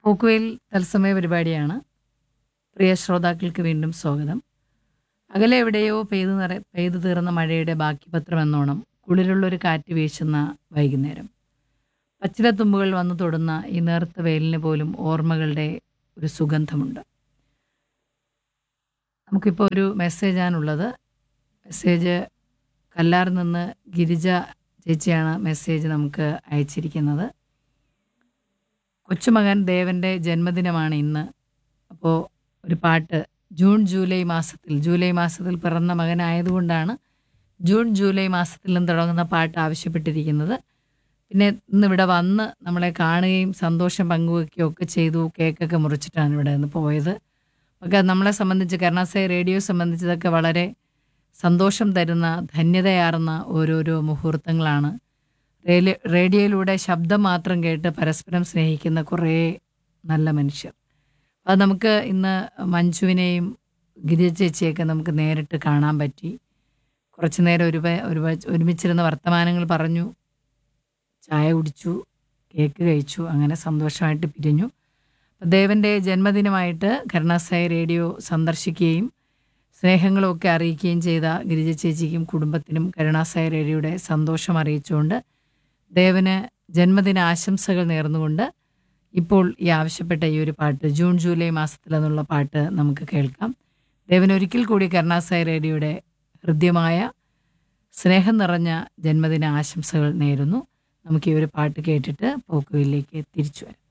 പോക്കുവെയിൽ തത്സമയ പരിപാടിയാണ് പ്രിയ ശ്രോതാക്കൾക്ക് വീണ്ടും സ്വാഗതം അകലെ എവിടെയോ പെയ്തു നിറ പെയ്തു തീർന്ന മഴയുടെ ബാക്കി പത്രം എന്നോണം കുളിരുള്ളൊരു കാറ്റ് വീശുന്ന വൈകുന്നേരം പച്ചിലത്തുമ്പുകൾ വന്നു തൊടുന്ന ഈ നേർത്ത വെയിലിന് പോലും ഓർമ്മകളുടെ ഒരു സുഗന്ധമുണ്ട് നമുക്കിപ്പോൾ ഒരു മെസ്സേജാണുള്ളത് മെസ്സേജ് കല്ലാറിൽ നിന്ന് ഗിരിജ ചേച്ചിയാണ് മെസ്സേജ് നമുക്ക് അയച്ചിരിക്കുന്നത് കൊച്ചുമകൻ ദേവൻ്റെ ജന്മദിനമാണ് ഇന്ന് അപ്പോൾ ഒരു പാട്ട് ജൂൺ ജൂലൈ മാസത്തിൽ ജൂലൈ മാസത്തിൽ പിറന്ന മകനായതുകൊണ്ടാണ് ജൂൺ ജൂലൈ മാസത്തിലും തുടങ്ങുന്ന പാട്ട് ആവശ്യപ്പെട്ടിരിക്കുന്നത് പിന്നെ ഇന്നിവിടെ വന്ന് നമ്മളെ കാണുകയും സന്തോഷം പങ്കുവയ്ക്കുകയും ഒക്കെ ചെയ്തു കേക്കൊക്കെ മുറിച്ചിട്ടാണ് ഇവിടെ നിന്ന് പോയത് ഒക്കെ നമ്മളെ സംബന്ധിച്ച് കരുണാസായി റേഡിയോ സംബന്ധിച്ചതൊക്കെ വളരെ സന്തോഷം തരുന്ന ധന്യതയാർന്ന ഓരോരോ മുഹൂർത്തങ്ങളാണ് റേലി- റേഡിയോയിലൂടെ ശബ്ദം മാത്രം കേട്ട് പരസ്പരം സ്നേഹിക്കുന്ന കുറേ നല്ല മനുഷ്യർ അത് നമുക്ക് ഇന്ന് മഞ്ജുവിനെയും ഗിരിജ ചേച്ചിയൊക്കെ നമുക്ക് നേരിട്ട് കാണാൻ പറ്റി കുറച്ച് നേരം ഒരു ഒരു ഒരുമിച്ചിരുന്ന വർത്തമാനങ്ങൾ പറഞ്ഞു ചായ കുടിച്ചു കേക്ക് കഴിച്ചു അങ്ങനെ സന്തോഷമായിട്ട് പിരിഞ്ഞു അപ്പോൾ ദേവൻ്റെ ജന്മദിനമായിട്ട് കരുണാസായി റേഡിയോ സന്ദർശിക്കുകയും സ്നേഹങ്ങളൊക്കെ അറിയിക്കുകയും ചെയ്ത ഗിരിജ ചേച്ചിക്കും കുടുംബത്തിനും കരുണാസായി റേഡിയോയുടെ സന്തോഷം അറിയിച്ചുകൊണ്ട് ദേവന് ജന്മദിന ആശംസകൾ നേർന്നുകൊണ്ട് ഇപ്പോൾ ഈ ആവശ്യപ്പെട്ട ഈ ഒരു പാട്ട് ജൂൺ ജൂലൈ മാസത്തിലെന്നുള്ള പാട്ട് നമുക്ക് കേൾക്കാം ദേവൻ ഒരിക്കൽ കൂടി കരുണാസായി റേഡിയോയുടെ ഹൃദ്യമായ സ്നേഹം നിറഞ്ഞ ജന്മദിന ആശംസകൾ നേരുന്നു നമുക്ക് ഈ ഒരു പാട്ട് കേട്ടിട്ട് പോക്കുവിലേക്ക് തിരിച്ചു വരാം